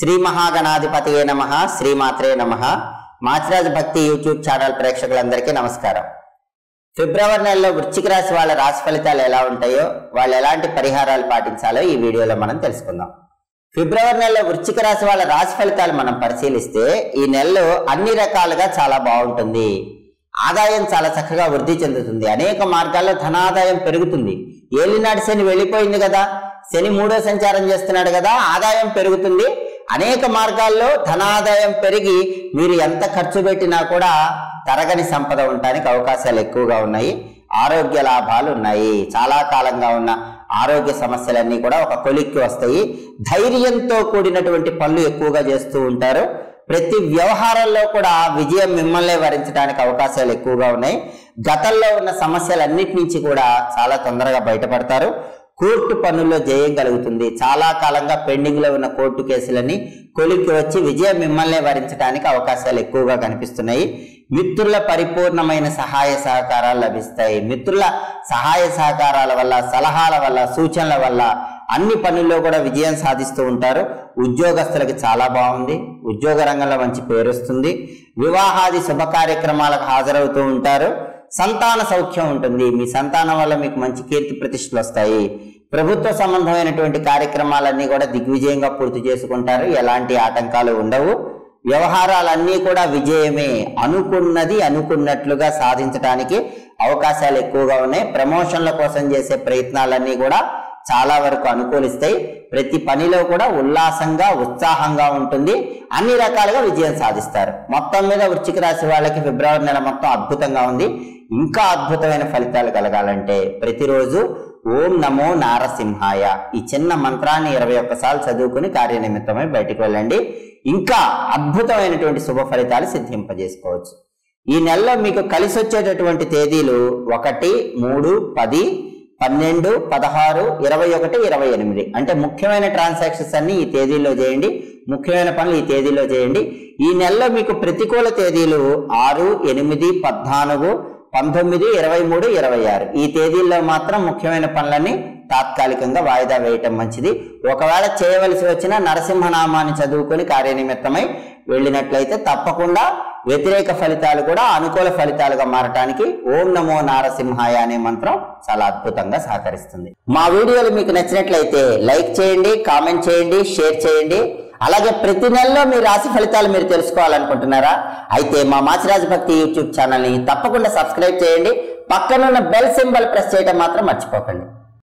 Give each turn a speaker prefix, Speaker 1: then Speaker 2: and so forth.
Speaker 1: శ్రీ మహాగణాధిపతియే నమ శ్రీమాత్రే నమ మాచిరాజ భక్తి యూట్యూబ్ ఛానల్ ప్రేక్షకులందరికీ నమస్కారం ఫిబ్రవరి నెలలో వృశ్చిక రాశి వాళ్ళ రాశి ఫలితాలు ఎలా ఉంటాయో వాళ్ళు ఎలాంటి పరిహారాలు పాటించాలో ఈ వీడియోలో మనం తెలుసుకుందాం ఫిబ్రవరి నెలలో వృశ్చిక రాశి వాళ్ళ రాశి ఫలితాలు మనం పరిశీలిస్తే ఈ నెలలో అన్ని రకాలుగా చాలా బాగుంటుంది ఆదాయం చాలా చక్కగా వృద్ధి చెందుతుంది అనేక మార్గాల్లో ధనాదాయం పెరుగుతుంది ఏలినాటి శని వెళ్ళిపోయింది కదా శని మూడో సంచారం చేస్తున్నాడు కదా ఆదాయం పెరుగుతుంది అనేక మార్గాల్లో ధనాదాయం పెరిగి మీరు ఎంత ఖర్చు పెట్టినా కూడా తరగని సంపద ఉండటానికి అవకాశాలు ఎక్కువగా ఉన్నాయి ఆరోగ్య లాభాలు ఉన్నాయి చాలా కాలంగా ఉన్న ఆరోగ్య సమస్యలన్నీ కూడా ఒక కొలిక్కి వస్తాయి ధైర్యంతో కూడినటువంటి పనులు ఎక్కువగా చేస్తూ ఉంటారు ప్రతి వ్యవహారంలో కూడా విజయం మిమ్మల్ని వరించడానికి అవకాశాలు ఎక్కువగా ఉన్నాయి గతంలో ఉన్న సమస్యలన్నిటి నుంచి కూడా చాలా తొందరగా బయటపడతారు కోర్టు పనుల్లో జయం కలుగుతుంది చాలా కాలంగా పెండింగ్ లో ఉన్న కోర్టు కేసులన్నీ కొలిక్కి వచ్చి విజయం మిమ్మల్ని వరించడానికి అవకాశాలు ఎక్కువగా కనిపిస్తున్నాయి మిత్రుల పరిపూర్ణమైన సహాయ సహకారాలు లభిస్తాయి మిత్రుల సహాయ సహకారాల వల్ల సలహాల వల్ల సూచనల వల్ల అన్ని పనుల్లో కూడా విజయం సాధిస్తూ ఉంటారు ఉద్యోగస్తులకి చాలా బాగుంది ఉద్యోగ రంగంలో మంచి పేరు వస్తుంది వివాహాది శుభ కార్యక్రమాలకు హాజరవుతూ ఉంటారు సంతాన సౌఖ్యం ఉంటుంది మీ సంతానం వల్ల మీకు మంచి కీర్తి ప్రతిష్టలు వస్తాయి ప్రభుత్వ సంబంధమైనటువంటి కార్యక్రమాలన్నీ కూడా దిగ్విజయంగా పూర్తి చేసుకుంటారు ఎలాంటి ఆటంకాలు ఉండవు వ్యవహారాలన్నీ కూడా విజయమే అనుకున్నది అనుకున్నట్లుగా సాధించడానికి అవకాశాలు ఎక్కువగా ఉన్నాయి ప్రమోషన్ల కోసం చేసే ప్రయత్నాలన్నీ కూడా చాలా వరకు అనుకూలిస్తాయి ప్రతి పనిలో కూడా ఉల్లాసంగా ఉత్సాహంగా ఉంటుంది అన్ని రకాలుగా విజయం సాధిస్తారు మొత్తం మీద వృశ్చిక రాశి వాళ్ళకి ఫిబ్రవరి నెల మొత్తం అద్భుతంగా ఉంది ఇంకా అద్భుతమైన ఫలితాలు కలగాలంటే ప్రతిరోజు ఓం నమో నారసింహాయ ఈ చిన్న మంత్రాన్ని ఇరవై ఒక్కసార్లు చదువుకుని కార్యనిమిత్తమై బయటికి వెళ్ళండి ఇంకా అద్భుతమైనటువంటి శుభ ఫలితాలు సిద్ధింపజేసుకోవచ్చు ఈ నెలలో మీకు కలిసి వచ్చేటటువంటి తేదీలు ఒకటి మూడు పది పన్నెండు పదహారు ఇరవై ఒకటి ఇరవై ఎనిమిది అంటే ముఖ్యమైన ట్రాన్సాక్షన్స్ అన్ని ఈ తేదీల్లో చేయండి ముఖ్యమైన పనులు ఈ తేదీలో చేయండి ఈ నెలలో మీకు ప్రతికూల తేదీలు ఆరు ఎనిమిది పద్నాలుగు పంతొమ్మిది ఇరవై మూడు ఇరవై ఆరు ఈ తేదీల్లో మాత్రం ముఖ్యమైన పనులన్నీ తాత్కాలికంగా వాయిదా వేయటం మంచిది ఒకవేళ చేయవలసి వచ్చిన నరసింహనామాన్ని చదువుకొని కార్యనిమిత్తమై వెళ్ళినట్లయితే తప్పకుండా వ్యతిరేక ఫలితాలు కూడా అనుకూల ఫలితాలుగా మారటానికి ఓం నమో నారసింహాయ అనే మంత్రం చాలా అద్భుతంగా సహకరిస్తుంది మా వీడియోలు మీకు నచ్చినట్లయితే లైక్ చేయండి కామెంట్ చేయండి షేర్ చేయండి అలాగే ప్రతి నెలలో మీ రాశి ఫలితాలు మీరు తెలుసుకోవాలనుకుంటున్నారా అయితే మా మాచిరాజు భక్తి యూట్యూబ్ ఛానల్ని తప్పకుండా సబ్స్క్రైబ్ చేయండి పక్కనున్న బెల్ సింబల్ ప్రెస్ చేయడం మాత్రం మర్చిపోకండి